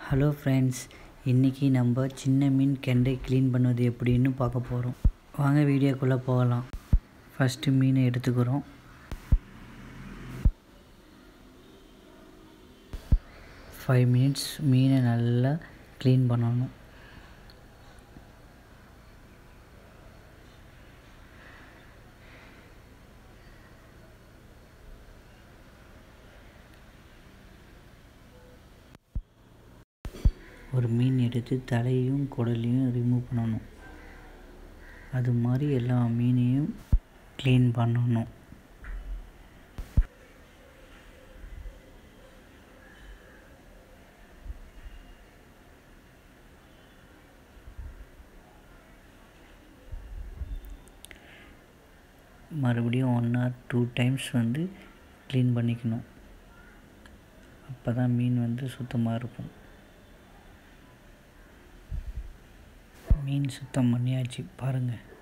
hello friends இன்றைக்கி நம்ம சின்ன மீன் கெண்டை க்ளீன் பண்ணுவது எப்படின்னு பார்க்க போகிறோம் வாங்க வீடியோக்குள்ளே போகலாம் ஃபஸ்ட்டு மீனை எடுத்துக்கிறோம் ஃபைவ் மினிட்ஸ் மீனை நல்லா க்ளீன் பண்ணணும் ஒரு மீன் எடுத்து தலையும் குடலையும் ரிமூவ் பண்ணணும் அது மாதிரி எல்லா மீனையும் க்ளீன் பண்ணணும் மறுபடியும் ஒன் ஆர் டூ டைம்ஸ் வந்து க்ளீன் பண்ணிக்கணும் அப்போ தான் மீன் வந்து சுத்தமாக இருக்கும் மீன் சுத்தம் பண்ணியாச்சு பாருங்கள்